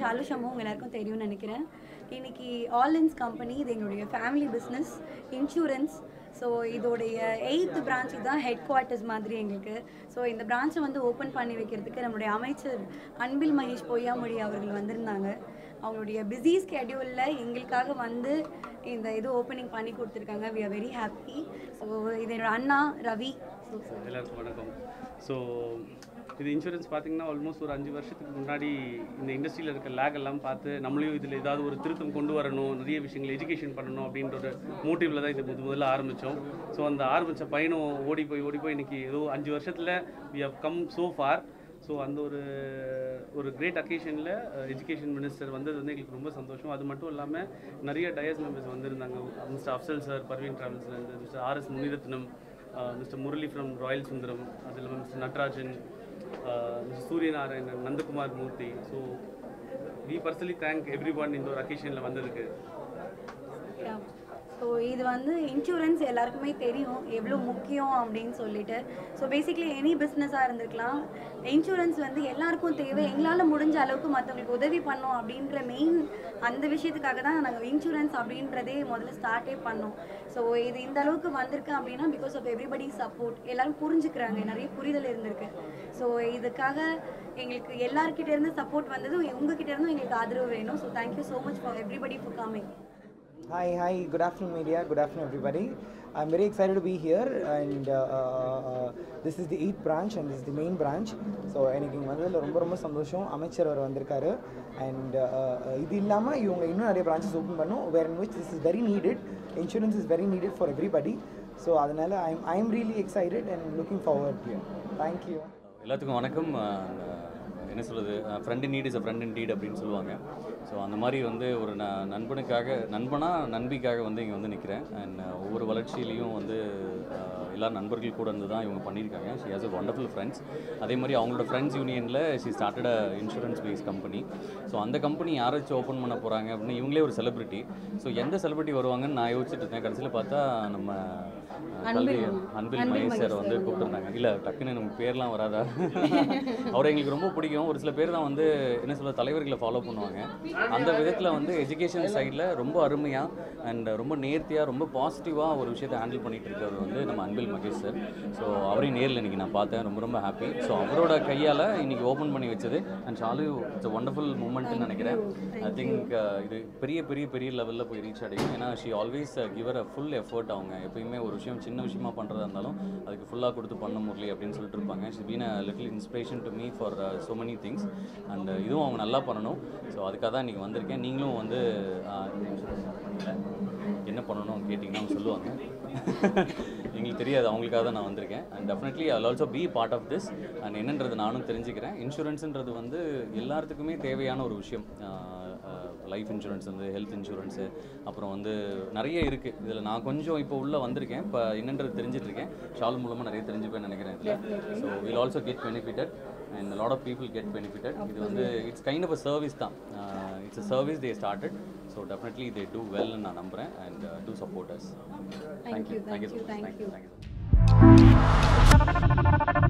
ஷாலு ஷம்பு உங்க எல்லாருக்கும் தெரியும்னு நினைக்கிறேன் இன்னைக்கு ஆல்லின்ஸ் கம்பெனி இது எங்களுடைய ஃபேமிலி பிஸ்னஸ் இன்சூரன்ஸ் ஸோ இதோடைய எயித்து பிரான்ச் தான் ஹெட் குவார்ட்டர்ஸ் மாதிரி எங்களுக்கு ஸோ இந்த பிரான்ச்சை வந்து ஓப்பன் பண்ணி வைக்கிறதுக்கு நம்மளுடைய அமைச்சர் அன்பில் மகேஷ் பொய்யாமொழி அவர்கள் வந்திருந்தாங்க அவங்களுடைய பிஸி ஸ்கெடியூலில் எங்களுக்காக வந்து இந்த இது ஓப்பனிங் பண்ணி கொடுத்துருக்காங்க we are very happy so இது என்னோட அண்ணா ரவி ஸோ எல்லாருக்கும் வணக்கம் ஸோ இது இன்சூரன்ஸ் பார்த்தீங்கன்னா ஆல்மோஸ்ட் ஒரு அஞ்சு வருஷத்துக்கு முன்னாடி இந்த இண்டஸ்ட்ரியில் இருக்க லேக் எல்லாம் பார்த்து நம்மளையும் இதில் ஏதாவது ஒரு திருத்தம் கொண்டு வரணும் நிறைய விஷயங்கள் எஜுகேஷன் பண்ணணும் அப்படின்ற ஒரு மோட்டிவில் தான் இது முத முதல்ல ஆரம்பித்தோம் ஸோ அந்த ஆரம்பித்த பயணம் ஓடி போய் ஓடி போய் இன்னைக்கு ஏதோ அஞ்சு வருஷத்தில் we have come so far so அந்த ஒரு ஒரு கிரேட் அக்கேஷனில் எஜுகேஷன் மினிஸ்டர் வந்தது வந்து எங்களுக்கு ரொம்ப சந்தோஷம் அது மட்டும் இல்லாமல் நிறைய டயஸ் மெம்பர்ஸ் வந்திருந்தாங்க மிஸ்டர் அஃப்சல் சார் பர்வீன் டிராவல்ஸ்லேருந்து mister RS Munirathnam mister Murali from royal Sundaram அது இல்லாமல் mister Natarajan mister Suryanarayanan Nandakumar Murthy so we personally thank everyone இந்த ஒரு அக்கேஷனில் வந்ததுக்கு ஸோ இது வந்து இன்சூரன்ஸ் எல்லாருக்குமே தெரியும் எவ்வளோ முக்கியம் அப்படின்னு சொல்லிட்டு ஸோ பேசிக்லி எனி பிஸ்னஸாக இருந்திருக்கலாம் இன்சூரன்ஸ் வந்து எல்லாருக்கும் தேவை எங்களால் முடிஞ்ச அளவுக்கு மற்றவங்களுக்கு உதவி பண்ணோம் அப்படின்ற மெயின் அந்த விஷயத்துக்காக தான் நாங்கள் இன்சூரன்ஸ் அப்படின்றதே முதல்ல ஸ்டார்ட்டே பண்ணோம் ஸோ இது இந்த அளவுக்கு வந்திருக்கு அப்படின்னா பிகாஸ் ஆஃப் எவ்ரிபடி சப்போர்ட் எல்லாரும் புரிஞ்சுக்கிறாங்க நிறைய புரிதல் இருந்திருக்கு ஸோ இதுக்காக எங்களுக்கு எல்லார்கிட்ட இருந்து சப்போர்ட் வந்தது உங்ககிட்ட இருந்தும் எங்களுக்கு ஆதரவு வேணும் so thank you so much for everybody for coming Hi, hi, good afternoon, media. Good afternoon, everybody. I'm very excited to be here, and uh, uh, this is the eighth branch, and this is the main branch. So எனக்கு இங்கே வந்ததில் ரொம்ப ரொம்ப சந்தோஷம் அமைச்சர் அவர் வந்திருக்காரு and இது இல்லாமல் இவங்க இன்னும் நிறைய பிரான்ச்சஸ் ஓப்பன் பண்ணும் where in which this is very needed insurance is very needed for everybody so அதனால் I'm I am really excited and looking forward you thank you எல்லாத்துக்கும் வணக்கம் அஹ் என்ன சொல்கிறது friend need is a friend indeed அப்படின்னு சொல்லுவாங்க so அந்த மாதிரி வந்து ஒரு ந நண்பனுக்காக நண்பனா நண்பிக்காக வந்து இங்கே வந்து நிற்கிறேன் அண்ட் ஒவ்வொரு வளர்ச்சியிலையும் வந்து அஹ், எல்லா நண்பர்கள் கூட இருந்து தான் இவங்க பண்ணியிருக்காங்க she has a wonderful friends அதே மாதிரி அவங்களோட ஃப்ரெண்ட்ஸ் யூனியனில் she started a insurance base company so அந்த கம்பெனி யாரை வச்சு ஓப்பன் பண்ண போகிறாங்க அப்படின்னு இவங்களே ஒரு செலிபிரிட்டி ஸோ எந்த செலிபிரிட்டி வருவாங்கன்னு நான் யோசிச்சுட்டு இருந்தேன் கடைசியில் பார்த்தா நம்ம அஹ், கல்வி அன்பில் மகேஷ் சார் வந்து கூப்பிட்டுருந்தாங்க இல்லை டக்குன்னு நமக்கு பேர்லாம் வராதா அவரை எங்களுக்கு ரொம்ப பிடிக்கும் ஒரு சில பேர் தான் வந்து என்ன சொல்ல தலைவர்களை ஃபாலோ பண்ணுவாங்க அந்த விதத்தில் வந்து எஜுகேஷன் சைடில் ரொம்ப அருமையாக அண்ட் ரொம்ப நேர்த்தியாக ரொம்ப பாசிட்டிவாக ஒரு விஷயத்தை ஹேண்டில் பண்ணிட்டு இருக்கிறது வந்து நம்ம அன்பில் மகேஷ் சார் ஸோ அவரையும் நேரில் இன்றைக்கி நான் பார்த்தேன் ரொம்ப ரொம்ப ஹாப்பி ஸோ அவரோட கையால் இன்னைக்கு ஓப்பன் பண்ணி வச்சது அண்ட் ஷாலு இட்ஸ் ஒண்டர்ஃபுல் மூமெண்ட்னு நினைக்கிறேன் ஐ திங்க் இது பெரிய பெரிய பெரிய லெவலில் போய் ரீச் அடையும் ஏன்னா she always giver a full effort அவங்க எப்பயுமே ஒரு விஷயம் சின்ன விஷயமா பண்ணுறதா இருந்தாலும் அதுக்கு ஃபுல்லாக கொடுத்து பண்ண முரளி அப்படின்னு சொல்லிட்டு இருப்பாங்க she been a little inspiration to me for so many things and இதுவும் அவங்க நல்லா பண்ணணும் ஸோ அதுக்காக தான் இன்றைக்கி வந்திருக்கேன் நீங்களும் வந்து ஆஹ், என்ன பண்ணணும் கேட்டிங்கன்னா அவங்க சொல்லுவாங்க எங்களுக்கு தெரியாது அவங்களுக்காக தான் நான் வந்திருக்கேன் and definitely I also be part of this and என்னன்றது நானும் தெரிஞ்சுக்கிறேன் இன்சூரன்ஸுன்றது வந்து எல்லாத்துக்குமே தேவையான ஒரு விஷயம் லைஃப் இன்சூரன்ஸ் வந்து ஹெல்த் இன்சூரன்ஸு அப்புறம் வந்து நிறைய இருக்குது இதில் நான் கொஞ்சம் இப்போ உள்ளே வந்திருக்கேன் இப்போ என்னன்றது தெரிஞ்சிட்டு இருக்கேன் ஷால் மூலமாக நிறைய தெரிஞ்சுப்பேன் நினைக்கிறேன் இதில் so will also get benefitted and lot of people get benefitted இது வந்து it's kind of a service தான் it's a service they started so definitely they do வெல்னு நான் நம்புகிறேன் and to support us Thank you, thank thank you you, thank you. Thank you